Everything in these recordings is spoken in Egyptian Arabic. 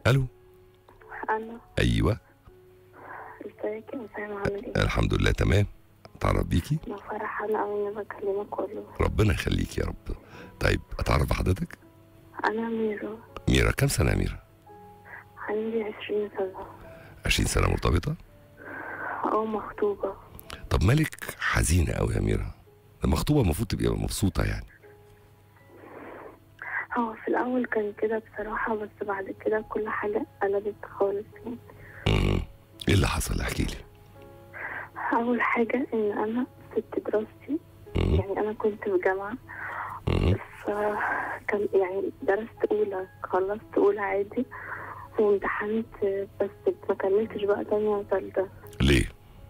الو أنا ايوه ازيك يا أسامة عامل إيه؟ الحمد لله تمام اتعرف بيكي أنا فرحانة أوي إني بكلمك والله ربنا يخليك يا رب طيب اتعرف بحضرتك أنا ميرا ميرا كم سنه يا ميرا عندي عشرين سنة 20 سنه مرتبطه أو مخطوبة طب مالك حزينه قوي يا ميرا المخطوبه المفروض تبقى مبسوطه يعني هو في الأول كان كده بصراحة بس بعد كده كل حاجة قلبت خالص يعني. مم. ايه اللي حصل احكي لي أول حاجة إن أنا سبت دراستي مم. يعني أنا كنت في جامعة مم. فكان يعني درست أولى خلصت أولى عادي وامتحنت بس ما كملتش بقى تانية وتالتة ليه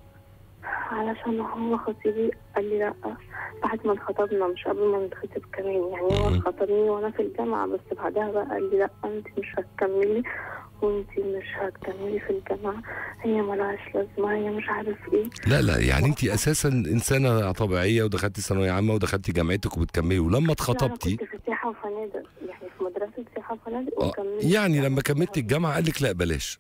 علشان هو خطيبي قال لي لا بعد ما اتخطبنا مش قبل ما نتخطب كمان يعني هو مم. خطبني وانا في الجامعة بس بعدها بقى قال لي لا انت مش هتكملي وانت مش هتكملي في الجامعة هي ملهاش لازمة هي مش عارف ايه لا لا يعني انت اساسا انسانه طبيعيه ودخلتي ثانويه عامه ودخلتي جامعتك وبتكملي ولما لا انا اتخطبتي كنت في سياحة وفنادق يعني في مدرسة سياحة وفنادق آه، وكملت يعني لما كملتي الجامعه قال لك لا بلاش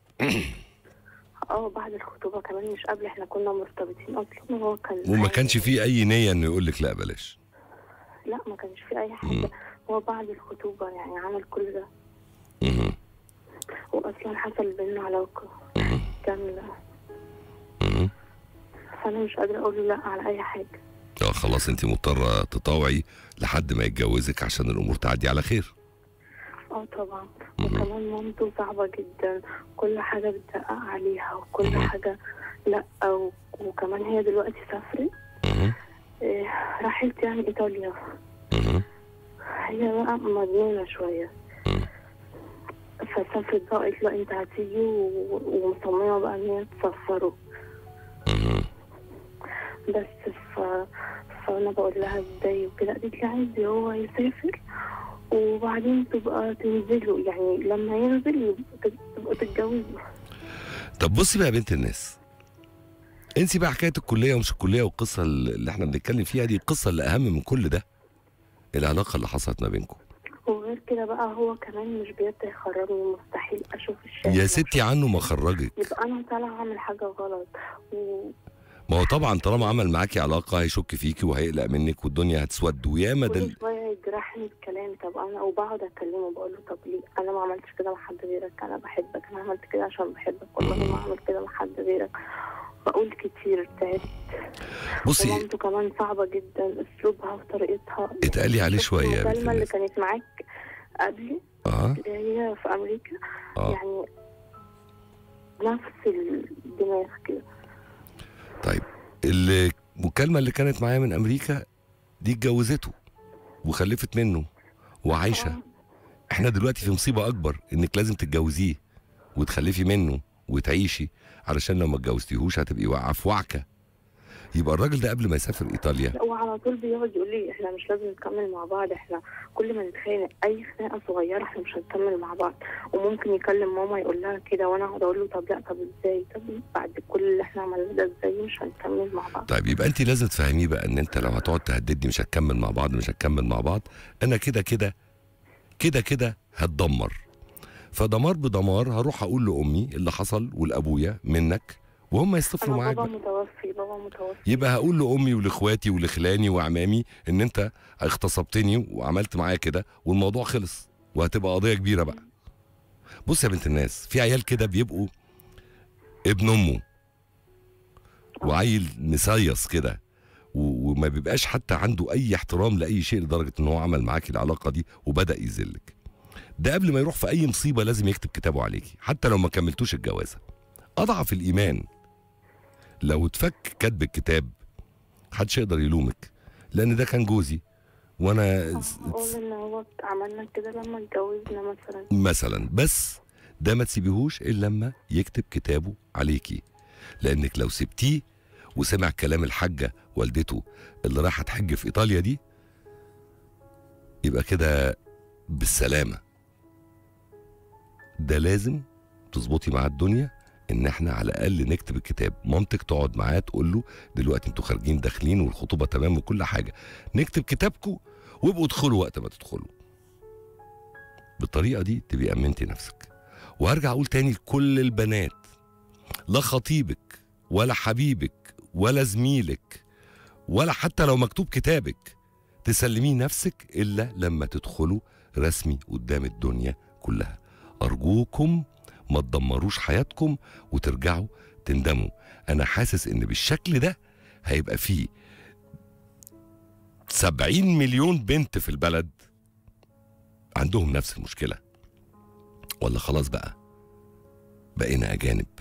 اه بعد الخطوبة كمان مش قبل احنا كنا مرتبطين اصلا وهو كان وما معايا. كانش فيه اي نيه انه يقول لك لا بلاش لا ما كانش في اي مم. حاجة هو بعد الخطوبة يعني عمل كل ده مم. واصلا حصل بينا علاقة مم. كاملة مم. فانا مش قادرة اقول له لا على اي حاجة اه خلاص انت مضطره تطاوعي لحد ما يتجوزك عشان الامور تعدي على خير اه طبعا وكمان مامته صعبة جدا كل حاجة بتدقق عليها وكل مم. حاجة لا و- وكمان هي دلوقتي سافرت مم. إيه راحت يعني ايطاليا مم. هي بقى مجنونة شوية مم. فسافرت بقى قالت له انت هتيجي و- ومصممة بقى ان هي تسفره مم. بس ف... فانا بقول لها ازاي وكده قالت لي عايز هو يسافر وبعدين تبقى تنزلوا يعني لما ينزل يبقى- تبقوا تتجوزوا طب بصي بقى يا بنت الناس انسي بقى حكايه الكليه ومش الكليه والقصه اللي احنا بنتكلم فيها دي القصه اللي اهم من كل ده العلاقه اللي حصلت ما بينكم وغير كده بقى هو كمان مش بيرضى يخرجني مستحيل اشوف الشارع يا ستي عنه ما خرجك يبقى انا طالعه اعمل حاجه غلط و... ما هو طبعا طالما عمل معاكي علاقه هيشك فيكي وهيقلق منك والدنيا هتسود وياما ده كل شويه يجرحني بكلام طب انا وبقعد اكلمه بقول له طب ليه انا ما عملتش كده مع حد غيرك انا بحبك انا عملت كده عشان بحبك والله ما عملت كده مع حد غيرك بقول كتير تعبت بصي ومامته كمان صعبه جدا اسلوبها وطريقتها اتقالي عليه شويه يا بنت المكالمه اللي الناس كانت معاك قبلي اه اللي هي في امريكا اه يعني نفس الدماغ كده طيب المكالمه اللي كانت معايا من امريكا دي اتجوزته وخلفت منه وعايشه احنا دلوقتي في مصيبه اكبر انك لازم تتجوزيه وتخلفي منه وتعيشي علشان لو ما اتجوزتيهوش هتبقي واقعه في وعكه يبقى الراجل ده قبل ما يسافر ايطاليا لا، وعلى طول بيقعد يقول لي احنا مش لازم نكمل مع بعض احنا كل ما نتخانق اي خناقه صغيره احنا مش هنكمل مع بعض وممكن يكلم ماما يقول لها كده وانا اقعد اقول له طب لا طب ازاي طب بعد كل اللي احنا عملناه ده ازاي مش هنكمل مع بعض طيب يبقى انت لازم تفهميه بقى ان انت لو هتقعد تهددني مش هتكمل مع بعض مش هتكمل مع بعض انا كده كده كده كده هتدمر فدمار بدمار هروح اقول لامي اللي حصل ولابويا منك وهم يصطفلوا انا معاك بابا بقى. متوفي بابا متوفي يبقى هقول لامي ولاخواتي ولخلاني وعمامي ان انت اغتصبتني وعملت معايا كده والموضوع خلص وهتبقى قضيه كبيره بقى بص يا بنت الناس في عيال كده بيبقوا ابن امه وعيل مسيس كده و- وما بيبقاش حتى عنده اي احترام لاي شيء لدرجه ان هو عمل معاكي العلاقه دي وبدا يذلك ده قبل ما يروح في اي مصيبه لازم يكتب كتابه عليكي حتى لو ما كملتوش الجوازه اضعف الايمان لو اتفك كتب الكتاب محدش يقدر يلومك لان ده كان جوزي وانا اقول ان هو عملنا كده لما اتجوزنا مثلا مثلا بس ده ما تسيبيهوش الا لما يكتب كتابه عليكي لانك لو سبتيه وسمع كلام الحاجه والدته اللي رايحه تحج في ايطاليا دي يبقى كده بالسلامه ده لازم تظبطي مع الدنيا ان احنا على الاقل نكتب الكتاب مامتك تقعد معاه تقول له دلوقتي انتوا خارجين داخلين والخطوبه تمام وكل حاجه نكتب كتابكم وابقوا ادخلوا وقت ما تدخلوا بالطريقه دي تبقي امنتي نفسك وهرجع اقول تاني لكل البنات لا خطيبك ولا حبيبك ولا زميلك ولا حتى لو مكتوب كتابك تسلميه نفسك الا لما تدخلوا رسمي قدام الدنيا كلها ارجوكم ما تدمروش حياتكم وترجعوا تندموا انا حاسس ان بالشكل ده هيبقى فيه سبعين مليون بنت في البلد عندهم نفس المشكلة ولا خلاص بقى بقينا أجانب